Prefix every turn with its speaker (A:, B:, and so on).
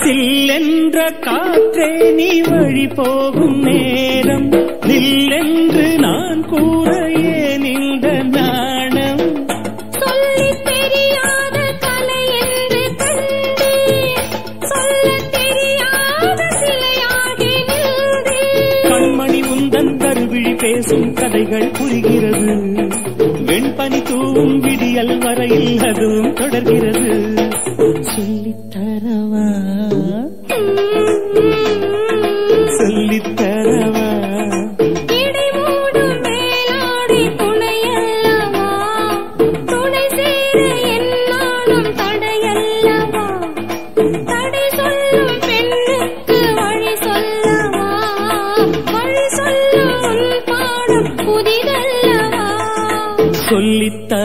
A: சில்லென்ற காற்றே நீ வழி போகும் நேரம் நில்லென்று நான் கூற ஏன் இந்த நாணம்
B: சொல்லித் தெரியாத கலை என்று கண்டேன் சொல்லத் தெரியாத சிலையாகி நின்றேன்
A: கண்மணி உந்தன் கருவிழி பேசும் கதைகள் புரிகிறது வெண்பனி தூவும் விடியல் வரையில் அதுவும் தொடர்கிறது சொல்லித் தரவா சொல்லித் தரவா
B: இடைமூடும் மேலாடை துணையல்லவா துணை சேர என்னாலும் தடையல்லவா தடை சொல்லும் பெண்ணுக்கு வழி சொல்லவா வழி சொல்லும் உன் பாடம் புதிதல்லவா
A: சொல்லித்